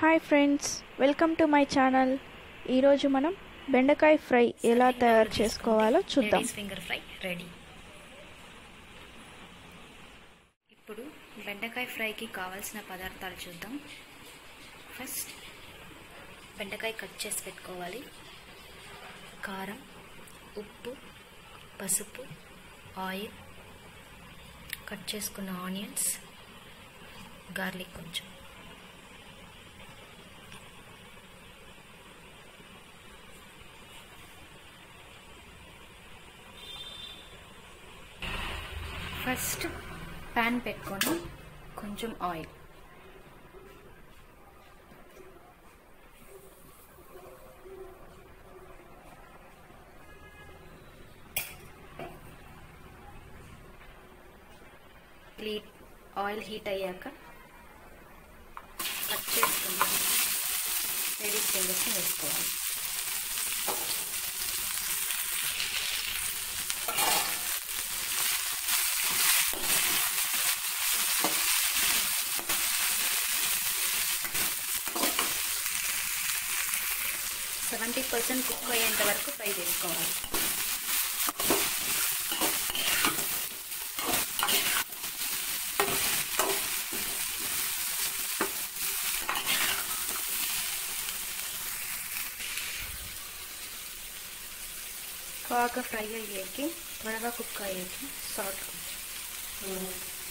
hi friends welcome to my channel ఈరోజు మనం బెండకాయ ఫ్రై ఎలా తయారు చేసుకోవాలో చూద్దాం లేడీస్ ఫింగర్ ఫ్రై రెడీ ఇప్పుడు బెండకాయ ఫ్రైకి కావాల్సిన పదార్థాలు చూద్దాం ఫస్ట్ బెండకాయ కట్ చేసి పెట్టుకోవాలి కారం ఉప్పు పసుపు ఆయిల్ కట్ చేసుకున్న ఆనియన్స్ గార్లిక్ కొంచెం ఫస్ట్ ప్యాన్ పెట్టుకొని కొంచెం ఆయిల్ హీట్ ఆయిల్ హీట్ అయ్యాక కట్ చేసుకుని లేడీస్ ఫింగర్స్ని వేసుకోవాలి సెవెంటీ పర్సెంట్ కుక్ అయ్యేంత వరకు ఫ్రై చేసుకోవాలి బాగా ఫ్రై అయ్యేకి త్వరగా కుక్ అయ్యేకి సాల్ట్ కొంచెం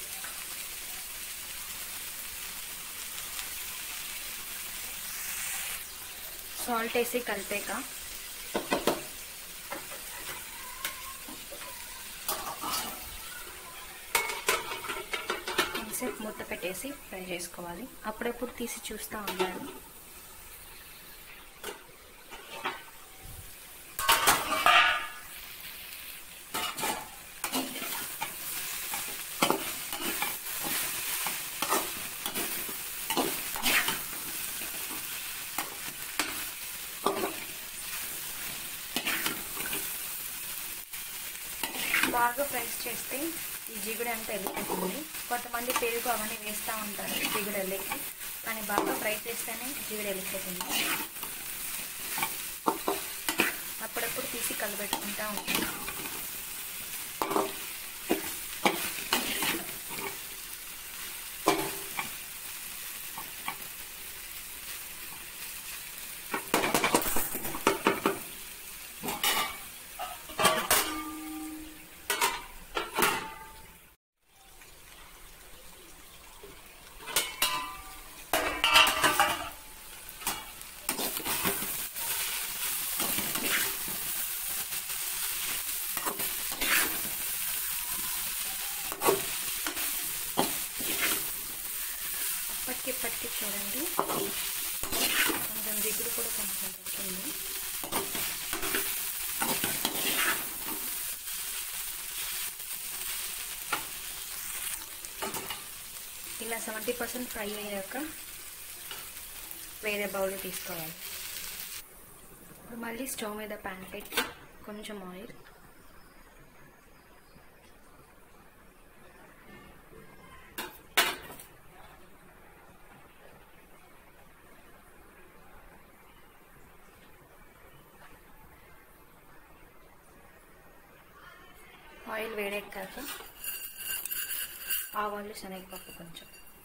సాల్ట్ వేసి కలిపాక కొంచెంసేపు మూత పెట్టేసి ఫ్రై చేసుకోవాలి అప్పుడప్పుడు తీసి చూస్తూ ఉండాలి బాగా ఫ్రైస్ చేస్తే ఈ జిగుడు అంతా వెళ్ళిపోతుంది కొంతమంది పెరుగు అవన్నీ వేస్తూ ఉంటారు జిగుడు వెళ్ళకి కానీ బాగా ఫ్రై చేస్తేనే జిగుడు వెళ్ళిపోతుంది అప్పుడప్పుడు తీసి కలబెట్టుకుంటా ఉంటుంది ఇప్పటికి ఇప్పటికి చూడండి కొంచెం దిగుడు కూడా కొంచెం తగ్గింది ఇలా సెవెంటీ పర్సెంట్ ఫ్రై అయ్యాక వేరే బౌల్ తీసుకోవాలి ఇప్పుడు మళ్ళీ స్టవ్ మీద ప్యాన్ పెట్టి కొంచెం ఆయిల్ ఆయిల్ వేడెక్కాక ఆవాలు శనగపప్పు కొంచెం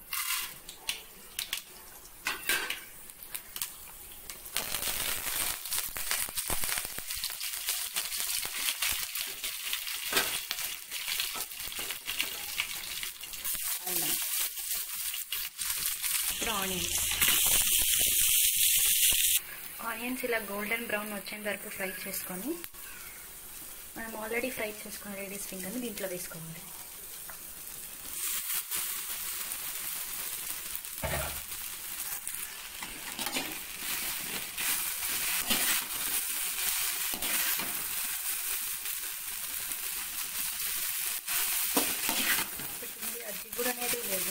అల్లం ఇప్పుడు ఆనియన్స్ ఆనియన్స్ ఇలా గోల్డెన్ బ్రౌన్ వచ్చేంత వరకు ఫ్రై చేసుకొని మనం ఆల్రెడీ ఫ్రై చేసుకున్న లేడీస్ ఫింగర్ని దీంట్లో వేసుకోవాలి అది కూడా అనేది లేదు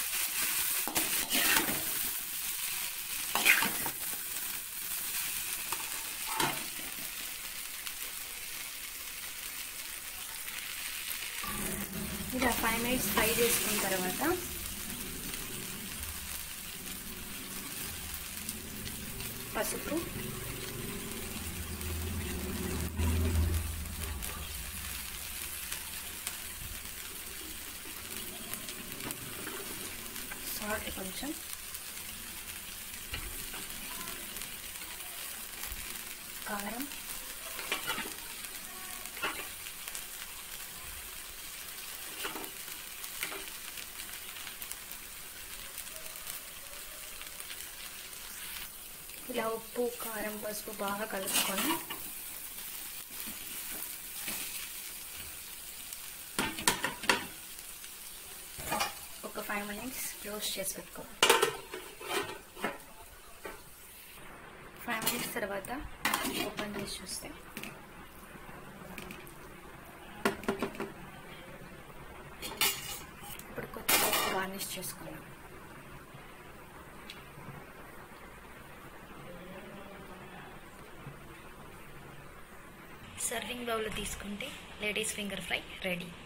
ఇలా ఫైవ్ మినిట్స్ ఫ్రై చేసుకున్న తర్వాత పసుపు సాల్ట్ కొంచెం కారం ఇలా ఉప్పు కారం పసుపు బాగా కలుపుకొని ఒక ఫైవ్ మినిట్స్ క్లోజ్ చేసి పెట్టుకోవాలి ఫైవ్ మినిట్స్ తర్వాత ఓపెన్ చేసి చూస్తే ఇప్పుడు కొత్తిమీర గార్నిష్ చేసుకున్నాం సర్వింగ్ బౌల్ తీసుకుంటే లేడీస్ ఫింగర్ ఫ్రై రెడీ